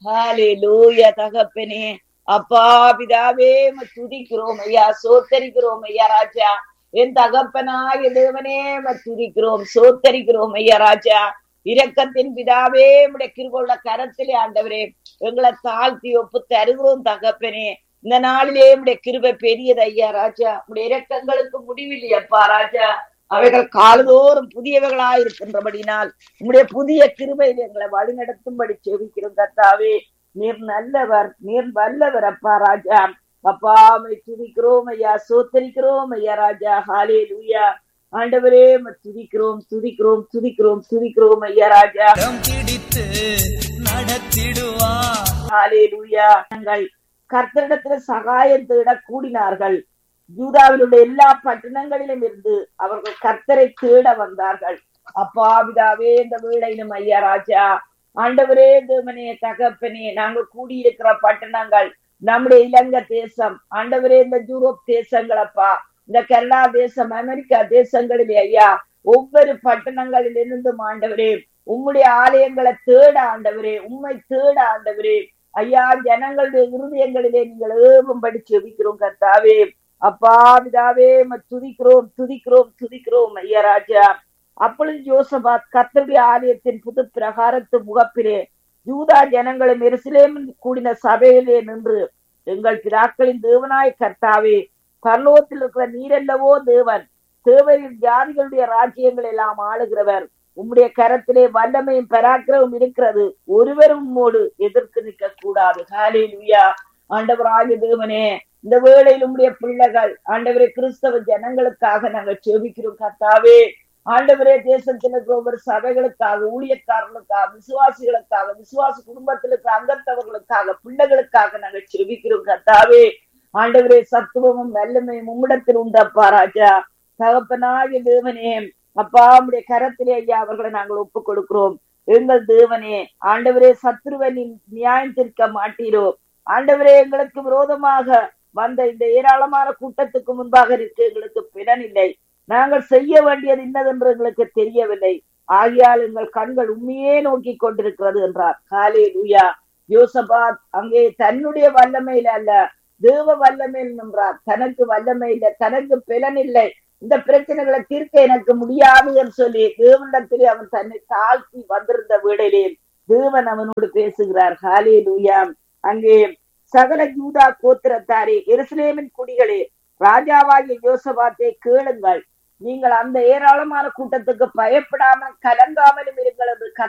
ஹalleluya தகப்பனே அப்பா பிதாவே உம்மை துதிக்கிறோம் ஐயா சோத்தரிக்கிறோம் ஐயா ராஜா என் தகப்பனாகிய தேவனே உம்மை துதிக்கிறோம் சோத்தரிக்கிறோம் ஐயா ராஜா இரக்கத்தின் பிதாவே உடைய கிருபுள்ள கரத்திலே ஆண்டவரே எங்களை தாழ்த்தி ஒப்பு தருகிறோம் தகப்பனே இந்த நாளிலே உடைய கிருபை பெரியது ஐயா ராஜா உடைய இரக்கங்களுக்கு முடிவில்லையப்பா ராஜா அவைகள் காலதோறும் புதியவைகளாய் இருக்கின்றபடினால் உங்களுடைய புதிய கிருபையில் எங்களை வழிநடத்தும்படி செவிக்கிறோம் கர்த்தாவே நீர் நல்லவர் நீர் வல்லவர் அப்பா ராஜா அப்பா உம்மை துதிக்கிறோம் ஐயா சோத்தரிக்கிறோம் ஐயா ராஜா ஹாலே லூயா ஆண்டவரே உம்மை துதிக்கிறோம் துதிக்கிறோம் துதிக்கிறோம் துதிக்கிறோம் ஐயா ராஜா கரம் பிடித்து நடத்திடுவார் ஹalleluya நாங்கள் கர்த்தரிடத்துல சகாயம் தேட கூடினார்கள் யூதாவில் உள்ள எல்லா பட்டணங்களிலும் இருந்து அவர்கள் கர்த்தரை தேட வந்தார்கள் அப்பா பிதாவே இந்த வேளையிலும் ஐயா ராஜா ஆண்டவரே தேவனே தகப்பனே நாங்கள் கூடியிருக்கிற பட்டணங்கள் நம்முடைய இலங்கை தேசம் ஆண்டவரே இந்த யூரோப் தேசங்கள் அப்பா இந்த கனடா தேசம் அமெரிக்கா தேசங்களிலே ஐயா ஒவ்வொரு பட்டணங்களில் இருந்தும் ஆண்டவரே உம்முடைய ஆலயங்களை தேட ஆண்டவரே உம்மை தேட ஆண்டவரே ஐயா ஜனங்களுடைய இருதயங்களிலே நீங்கள் ஏவும்படி செபிக்கிறோம் கர்த்தாவே அப்பா பிதாவே உம்மை துதிக்கிறோம் துதிக்கிறோம் துதிக்கிறோம் ஐயா ராஜா அப்பொழுது ஜோசபாத் கர்த்தருடைய ஆலயத்தின் புது பிரகாரத்து முகப்பிலே யூதா ஜனங்களும் எருசலேமில் கூடின சபையிலே நின்று எங்கள் பிதாக்களின் தேவனாய் கர்த்தாவே பரலோகத்தில் இருக்கிற நீரல்லவோ தேவன் தேவரின் ஜாதிகளுடைய ராஜ்யங்கள் எல்லாம் ஆளுகிறவர் உம்முடைய கரத்திலே வல்லமையும் பராக்கிரமும் இருக்கிறது ஒருவரும் உம்மோடு எதிர்த்து நிற்க கூடாது ஹalleluya ஆண்டவராகிய தேவனே இந்த வேளையில் உம்முடைய பிள்ளைகள் ஆண்டவரே கிறிஸ்தவ ஜனங்களுக்காக நாங்கள் செபிக்கிறோம் கர்த்தாவே ஆண்டவரே தேசத்தில் இருக்கிற ஒவ்வொரு சபைகளுக்காக ஊழியக்காரர்களுக்காக விசுவாசிகளுக்காக விசுவாச குடும்பத்தில் இருக்கிற அங்கத்தவர்களுக்காக பிள்ளைகளுக்காக நாங்கள் செபிக்கிறோம் கர்த்தாவே ஆண்டவரே சத்துவமும் வல்லமையும் உம்மிடத்தில் உண்டப்பா ராஜா தகப்பனாகிய தேவனே அப்பா உம்முடைய கரத்திலே ஐயா அவர்களை நாங்கள் ஒப்புக் கொடுக்கிறோம் எங்கள் தேவனே ஆண்டவரே சத்ருவனின் நியாயம் தீர்க்க மாட்டீரோ ஆண்டவரே எங்களுக்கு விரோதமாக வந்த இந்த ஏராளமான கூட்டத்துக்கு முன்பாக இருக்க எங்களுக்கு பிறன் இல்லை நாங்கள் செய்ய வேண்டியது இன்னதென்று எங்களுக்கு தெரியவில்லை ஆகியால் எங்கள் கண்கள் உண்மையே நோக்கி கொண்டிருக்கிறது என்றார் காலே லூயா யோசபாத் அங்கே தன்னுடைய வல்லமையில அல்ல தேவ வல்லமையில் நின்றார் தனக்கு வல்லமை இல்லை தனக்கு பலன் இல்லை இந்த பிரச்சனைகளை தீர்க்க எனக்கு முடியாது என்று சொல்லி தேவனிடத்திலே அவன் தன்னை தாழ்த்தி வந்திருந்த வேளையிலே தேவன் அவனோடு பேசுகிறார் ஹாலே லூயா அங்கே சகல யூதா கோத்திரத்தாரே எருசலேமின் குடிகளே ராஜாவாகிய யோசபாத்தை கேளுங்கள் நீங்கள் அந்த ஏராளமான கூட்டத்துக்கு பயப்படாமல் கலங்காமலும் இருங்கள் என்று